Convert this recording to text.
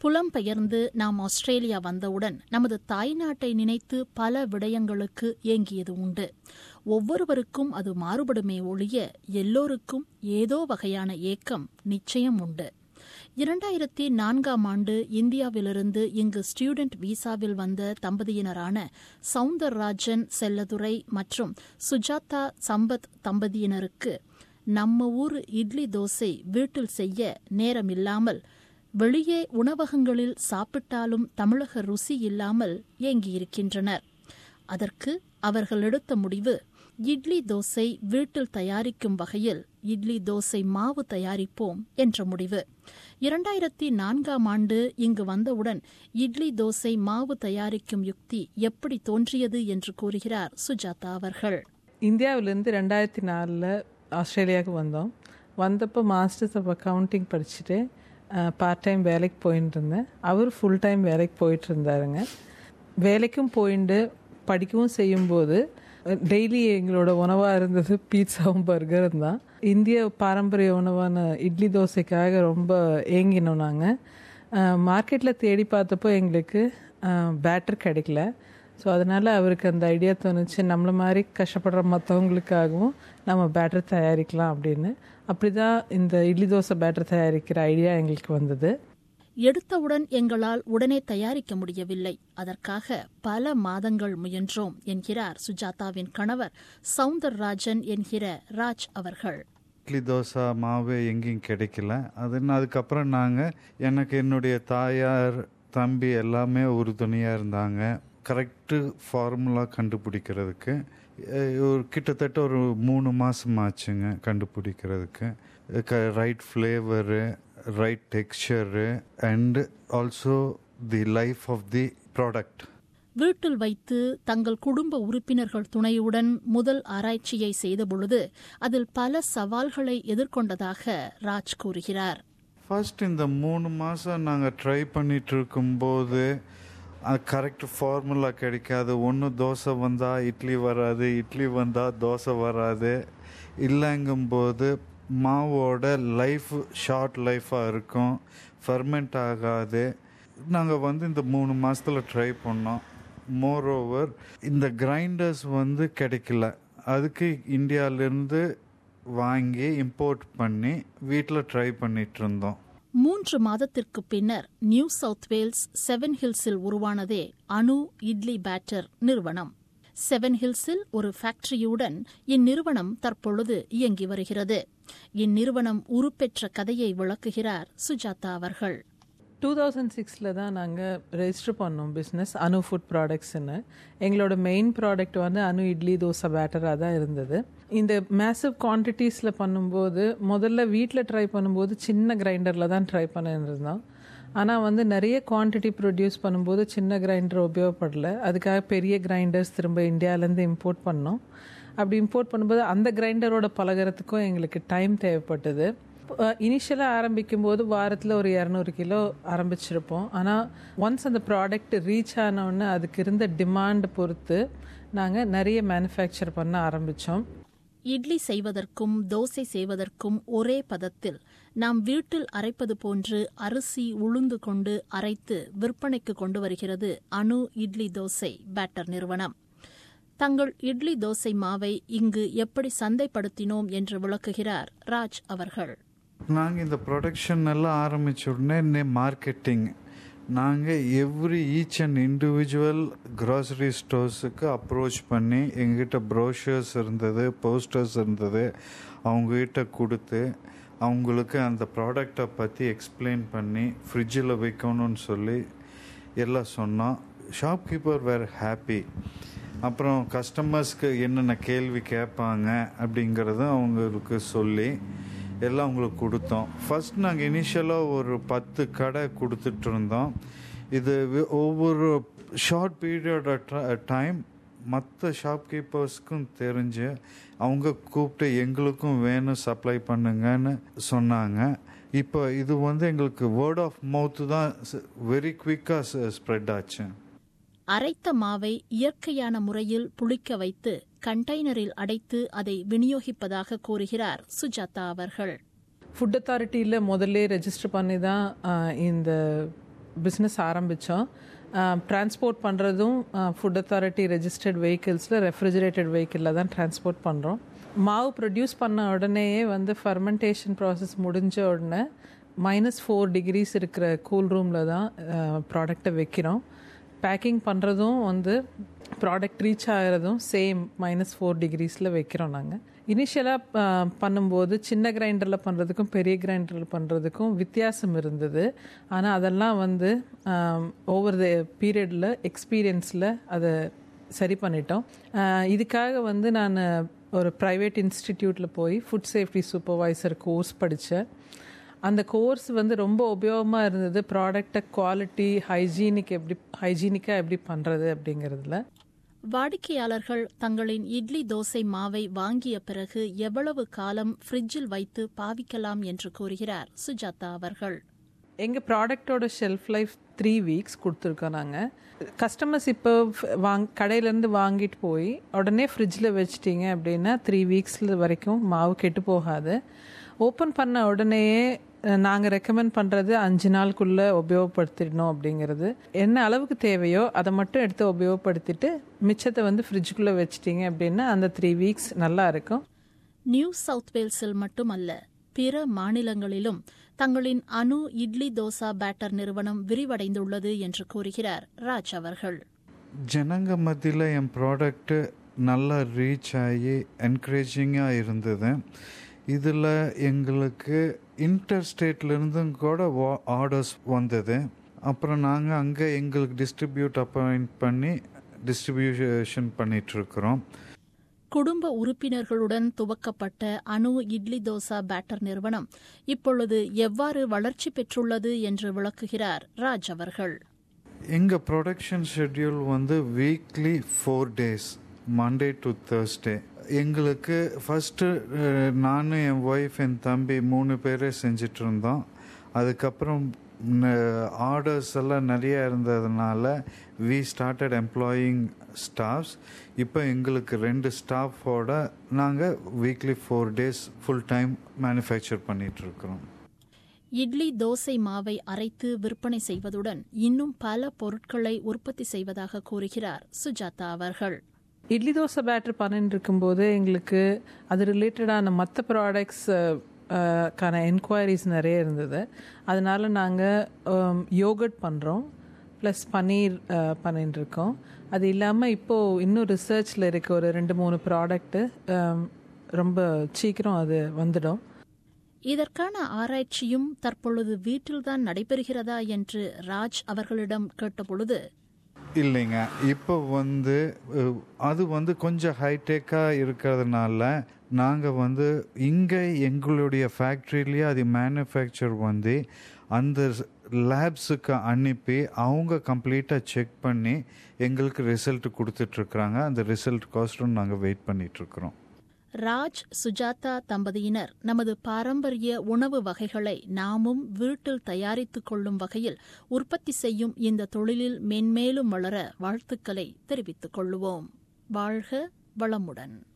புலம்பெயர்ந்து நாம் ஆஸ்திரேலியா வந்தவுடன் நமது தாய்நாட்டை நினைத்து பல விடயங்களுக்கு ஏங்கியது உண்டு ஒவ்வொருவருக்கும் அது மாறுபடுமே ஒழிய எல்லோருக்கும் ஏதோ வகையான ஏக்கம் நிச்சயம் உண்டு இரண்டாயிரத்தி நான்காம் ஆண்டு இந்தியாவிலிருந்து இங்கு ஸ்டூடெண்ட் விசாவில் வந்த தம்பதியினரான சவுந்தரராஜன் செல்லதுரை மற்றும் சுஜாதா சம்பத் தம்பதியினருக்கு நம்ம ஊர் இட்லி தோசை வீட்டில் செய்ய நேரமில்லாமல் வெளியே உணவகங்களில் சாப்பிட்டாலும் தமிழக ருசி இல்லாமல் ஏங்கியிருக்கின்றனர் அதற்கு அவர்கள் எடுத்த முடிவு இட்லி தோசை வீட்டில் தயாரிக்கும் வகையில் இட்லி தோசை மாவு தயாரிப்போம் என்ற முடிவு இரண்டாயிரத்தி நான்காம் ஆண்டு இங்கு வந்தவுடன் இட்லி தோசை மாவு தயாரிக்கும் யுக்தி எப்படி தோன்றியது என்று கூறுகிறார் சுஜாதா அவர்கள் இந்தியாவிலேருந்து ரெண்டாயிரத்தி நாலில் ஆஸ்திரேலியாவுக்கு வந்தோம் வந்தப்போ மாஸ்டர்ஸ் ஆஃப் அக்கௌண்டிங் படிச்சுட்டு பார்ட் டைம் வேலைக்கு போயிட்டு இருந்தேன் அவர் ஃபுல் டைம் வேலைக்கு போயிட்டு இருந்தாருங்க வேலைக்கும் போயிட்டு படிக்கவும் செய்யும்போது டெய்லி எங்களோட உணவாக இருந்தது பீட்சாவும் பர்கரும் தான் இந்திய பாரம்பரிய உணவான இட்லி தோசைக்காக ரொம்ப ஏங்கினோம் நாங்கள் மார்க்கெட்டில் தேடி பார்த்தப்போ எங்களுக்கு பேட்டர் கிடைக்கல ஸோ அதனால் அவருக்கு அந்த ஐடியா தோணுச்சு நம்மள மாதிரி கஷ்டப்படுற மற்றவங்களுக்காகவும் நம்ம பேட்டர் தயாரிக்கலாம் அப்படின்னு அப்படி தான் இந்த இட்லி தோசை பேட்டர் தயாரிக்கிற ஐடியா எங்களுக்கு வந்தது எடுத்தவுடன் எங்களால் உடனே தயாரிக்க முடியவில்லை அதற்காக பல மாதங்கள் முயன்றோம் என்கிறார் சுஜாதாவின் கணவர் சவுந்தரராஜன் என்கிற ராஜ் அவர்கள் இட்லி தோசை மாவு எங்கேயும் கிடைக்கல அதுன்னு அதுக்கப்புறம் நாங்கள் எனக்கு என்னுடைய தாயார் தம்பி எல்லாமே உறுதுணையாக இருந்தாங்க கரெக்டு ஃபார்முலா கண்டுபிடிக்கிறதுக்கு ஒரு கிட்டத்தட்ட ஒரு மூணு மாதம் ஆச்சுங்க கண்டுபிடிக்கிறதுக்கு right flavour right texture and also the life of the product வீட்டில் வைத்து தங்கள் குடும்ப உறுப்பினர்கள் துணையுடன் முதல் ஆராய்ச்சியை செய்தபொழுது அதில் பல சவால்களை எதிர்கொண்டதாக ராஜ் கூறுகிறார் ஃபர்ஸ்ட் இந்த மூணு மாதம் நாங்கள் ட்ரை பண்ணிட்டு இருக்கும்போது கரெக்ட் ஃபார்முலா கிடைக்காது ஒன்று தோசை வந்தால் இட்லி வராது இட்லி வந்தால் தோசை வராது இல்லைங்கும்போது மாவோட லைஃப் ஷார்ட் லைஃபாக இருக்கும் ஃபர்மெண்ட் ஆகாது நாங்கள் வந்து இந்த மூணு மாதத்தில் ட்ரை பண்ணோம் மோர் ஓவர் இந்த கிரைண்டர்ஸ் வந்து கிடைக்கல அதுக்கு இந்தியாவிலேருந்து வாங்கி இம்போர்ட் பண்ணி வீட்டில் ட்ரை பண்ணிட்டு இருந்தோம் மூன்று மாதத்திற்கு பின்னர் நியூ சவுத் வேல்ஸ் செவன் ஹில்ஸில் உருவானதே அணு இட்லி பேட்டர் நிறுவனம் செவன் ஹில்ஸில் ஒரு ஃபேக்டரியுடன் இந்நிறுவனம் தற்பொழுது இயங்கி வருகிறது இந்நிறுவனம் உருப்பெற்ற கதையை விளக்குகிறார் சுஜாதா அவர்கள் டூ தௌசண்ட் சிக்ஸில் தான் நாங்கள் ரெஜிஸ்டர் பண்ணோம் பிஸ்னஸ் அனு ஃபுட் ப்ராடக்ட்ஸ்னு எங்களோட மெயின் ப்ராடக்ட் வந்து அனு இட்லி தோசை பேட்டராக தான் இருந்தது இந்த மேசிவ் குவான்டிட்டிஸில் பண்ணும்போது முதல்ல வீட்டில் ட்ரை பண்ணும்போது சின்ன கிரைண்டரில் தான் ட்ரை பண்ணியிருந்தோம் ஆனால் வந்து நிறைய குவான்டிட்டி ப்ரொடியூஸ் பண்ணும்போது சின்ன கிரைண்டர் உபயோகப்படல அதுக்காக பெரிய கிரைண்டர்ஸ் திரும்ப இந்தியாவிலேருந்து இம்போர்ட் பண்ணோம் அப்படி இம்போர்ட் பண்ணும்போது அந்த கிரைண்டரோட பழகிறதுக்கும் எங்களுக்கு டைம் தேவைப்பட்டது இனிஷியலாக ஆரம்பிக்கும் போது வாரத்தில் ஒரு இரநூறு கிலோ ஆரம்பிச்சிருப்போம் ஆனால் ஒன்ஸ் அந்த ப்ராடக்ட் ரீச் ஆனவுடனே அதுக்கு இருந்த டிமாண்ட் பொறுத்து நாங்கள் நிறைய மேனுஃபேக்சர் பண்ண ஆரம்பித்தோம் இட்லி செய்வதற்கும் தோசை செய்வதற்கும் ஒரே பதத்தில் நாம் வீட்டில் அரைப்பது போன்று அரிசி உளுந்து கொண்டு அரைத்து விற்பனைக்கு கொண்டு வருகிறது அணு இட்லி தோசை பேட்டர் நிறுவனம் தங்கள் இட்லி தோசை மாவை இங்கு எப்படி சந்தைப்படுத்தினோம் என்று விளக்குகிறார் ராஜ் அவர்கள் நாங்கள் இந்த ப்ரொடக்ஷன் எல்லாம் ஆரம்பிச்ச உடனே மார்க்கெட்டிங் நாங்கள் every each and individual grocery ஸ்டோர்ஸுக்கு அப்ரோச் பண்ணி எங்ககிட்ட ப்ரோஷர்ஸ் இருந்தது போஸ்டர்ஸ் இருந்தது அவங்ககிட்ட கொடுத்து அவங்களுக்கு அந்த ப்ராடக்டை பற்றி எக்ஸ்பிளைன் பண்ணி ஃப்ரிட்ஜில் வைக்கணும்னு சொல்லி எல்லாம் சொன்னோம் ஷாப்கீப்பர் வேர் ஹாப்பி அப்புறம் கஸ்டமர்ஸ்க்கு என்னென்ன கேள்வி கேட்பாங்க அப்படிங்கிறதும் அவங்களுக்கு சொல்லி எல்லாம் அவங்களுக்கு கொடுத்தோம் ஃபர்ஸ்ட் நாங்கள் இனிஷியலாக ஒரு பத்து கடை கொடுத்துட்டு இருந்தோம் இது ஒவ்வொரு ஷார்ட் பீரியட் டைம் மற்ற ஷாப்கீப்பர்ஸ்க்கும் தெரிஞ்சு அவங்க கூப்பிட்டு எங்களுக்கும் வேணும் சப்ளை பண்ணுங்கன்னு சொன்னாங்க இப்போ இது வந்து எங்களுக்கு வேர்ட் ஆஃப் மவுத்து தான் வெரி குவிக்காக ஸ்ப்ரெட் ஆச்சு அரைத்த மாவை இயற்கையான முறையில் புளிக்க வைத்து கண்டெய்னரில் அடைத்து அதை விநியோகிப்பதாக கூறுகிறார் சுஜாதா அவர்கள் ஃபுட் அத்தாரிட்டியில் முதல்ல ரெஜிஸ்டர் பண்ணி தான் இந்த பிஸ்னஸ் ஆரம்பித்தோம் டிரான்ஸ்போர்ட் பண்ணுறதும் ஃபுட் அத்தாரிட்டி ரெஜிஸ்டர்ட் வெஹிக்கிள்ஸில் ரெஃப்ரிஜரேட்டட் வெஹிக்கிளில் தான் டிரான்ஸ்போர்ட் பண்ணுறோம் மாவு ப்ரொடியூஸ் பண்ண உடனேயே வந்து ஃபர்மெண்டேஷன் ப்ராசஸ் முடிஞ்ச உடனே மைனஸ் ஃபோர் டிகிரிஸ் இருக்கிற கூல் ரூமில் தான் ப்ராடக்டை வைக்கிறோம் பேக்கிங் பண்ணுறதும் வந்து ப்ராடக்ட் ரீச் ஆகிறதும் சேம் மைனஸ் ஃபோர் டிகிரிஸில் வைக்கிறோம் நாங்கள் இனிஷியலாக பண்ணும்போது சின்ன கிரைண்டரில் பண்ணுறதுக்கும் பெரிய கிரைண்டரில் பண்ணுறதுக்கும் வித்தியாசம் இருந்தது ஆனால் அதெல்லாம் வந்து ஓவர் த பீரியடில் எக்ஸ்பீரியன்ஸில் அதை சரி பண்ணிட்டோம் இதுக்காக வந்து நான் ஒரு ப்ரைவேட் இன்ஸ்டிடியூட்டில் போய் ஃபுட் சேஃப்டி சூப்பர்வைசர் கோர்ஸ் படித்தேன் அந்த கோர்ஸ் வந்து ரொம்ப உபயோகமாக இருந்தது ப்ராடக்டை குவாலிட்டி ஹைஜீனிக் எப்படி ஹைஜீனிக்காக எப்படி பண்ணுறது அப்படிங்கிறதுல வாடிக்கையாளர்கள் தங்களின் இட்லி தோசை மாவை வாங்கிய பிறகு எவ்வளவு காலம் ஃப்ரிட்ஜில் வைத்து பாவிக்கலாம் என்று கூறுகிறார் சுஜாதா அவர்கள் எங்கள் ப்ராடக்டோட ஷெல்ஃப் லைஃப் த்ரீ வீக்ஸ் கொடுத்துருக்கோம் நாங்கள் கஸ்டமர்ஸ் இப்போ வாங் கடையிலேருந்து வாங்கிட்டு போய் உடனே ஃப்ரிட்ஜில் வச்சிட்டிங்க அப்படின்னா த்ரீ வீக்ஸில் வரைக்கும் மாவு கெட்டு போகாது ஓப்பன் பண்ண உடனேயே நாங்கள் ரெக்கமெண்ட் பண்ணுறது அஞ்சு நாளுக்குள்ளே உபயோகப்படுத்திடணும் அப்படிங்கிறது என்ன அளவுக்கு தேவையோ அதை மட்டும் எடுத்து உபயோகப்படுத்திட்டு மிச்சத்தை வந்து ஃப்ரிட்ஜுக்குள்ளே வச்சிட்டிங்க அப்படின்னா அந்த த்ரீ வீக்ஸ் நல்லா இருக்கும் நியூ சவுத் வேல்ஸில் மட்டுமல்ல பிற மாநிலங்களிலும் தங்களின் அணு இட்லி தோசா பேட்டர் நிறுவனம் விரிவடைந்துள்ளது என்று கூறுகிறார் ராஜ் அவர்கள் ஜனங்க மத்தியில் என் ப்ராடக்ட்டு நல்லா ரீச் ஆகி என்கரேஜிங்காக இருந்தது இதில் எங்களுக்கு இன்டர் ஸ்டேட்லேருந்தும் கூட ஆர்டர்ஸ் வந்தது அப்புறம் நாங்கள் அங்கே எங்களுக்கு டிஸ்ட்ரிபியூட் அப்பாயிண்ட் பண்ணி டிஸ்ட்ரிபியூஷன் பண்ணிகிட்ருக்குறோம் குடும்ப உறுப்பினர்களுடன் துவக்கப்பட்ட அணு இட்லி தோசா பேட்டர் நிறுவனம் இப்பொழுது எவ்வாறு வளர்ச்சி பெற்றுள்ளது என்று விளக்குகிறார் ராஜ் அவர்கள் எங்கள் ப்ரொடக்ஷன் ஷெட்யூல் வந்து weekly four days Monday to Thursday எங்களுக்கு ஃபஸ்ட்டு நானும் என் ஒய்ஃப் என் தம்பி மூணு பேரே செஞ்சிட்டு இருந்தோம் அதுக்கப்புறம் ஆர்டர்ஸ் எல்லாம் நிறைய இருந்ததுனால வி ஸ்டார்டட் எம்ப்ளாயிங் ஸ்டாஃப்ஸ் இப்போ எங்களுக்கு ரெண்டு ஸ்டாஃபோட நாங்கள் weekly four days full time manufacture பண்ணிகிட்ருக்குறோம் இட்லி தோசை மாவை அரைத்து விற்பனை செய்வதுடன் இன்னும் பல பொருட்களை உற்பத்தி செய்வதாக கூறுகிறார் சுஜாதா அவர்கள் இட்லி தோசை பேட்டர் பண்ணிட்டு இருக்கும்போது எங்களுக்கு அது ரிலேட்டடான மற்ற ப்ராடக்ட்ஸ் கான என்கொயரிஸ் நிறைய இருந்தது அதனால் நாங்கள் யோகட் பண்ணுறோம் ப்ளஸ் பன்னீர் பண்ணிட்டு இருக்கோம் அது இல்லாமல் இப்போது இன்னும் ரிசர்ச்சில் இருக்க ஒரு ரெண்டு மூணு ப்ராடக்ட்டு ரொம்ப சீக்கிரம் அது வந்துடும் இதற்கான ஆராய்ச்சியும் தற்பொழுது வீட்டில்தான் நடைபெறுகிறதா என்று ராஜ் அவர்களிடம் கேட்டபொழுது இல்லைங்க இப்போ வந்து அது வந்து கொஞ்சம் ஹைடெக்காக இருக்கிறதுனால நாங்கள் வந்து இங்கே எங்களுடைய ஃபேக்ட்ரிலேயே அது மேனுஃபேக்சர் வந்து அந்த லேப்ஸுக்கு அனுப்பி அவங்க கம்ப்ளீட்டாக செக் பண்ணி எங்களுக்கு ரிசல்ட் கொடுத்துட்ருக்குறாங்க அந்த ரிசல்ட் காஸ்ட்டும் நாங்கள் வெயிட் பண்ணிகிட்ருக்குறோம் ராஜ் சுஜாதா தம்பதியினர் நமது பாரம்பரிய உணவு வகைகளை நாமும் வீட்டில் தயாரித்துக் கொள்ளும் வகையில் உற்பத்தி செய்யும் இந்த தொழிலில் மென்மேலும் வளர வாழ்த்துக்களை தெரிவித்துக் கொள்ளுவோம் வாழ்க வளமுடன்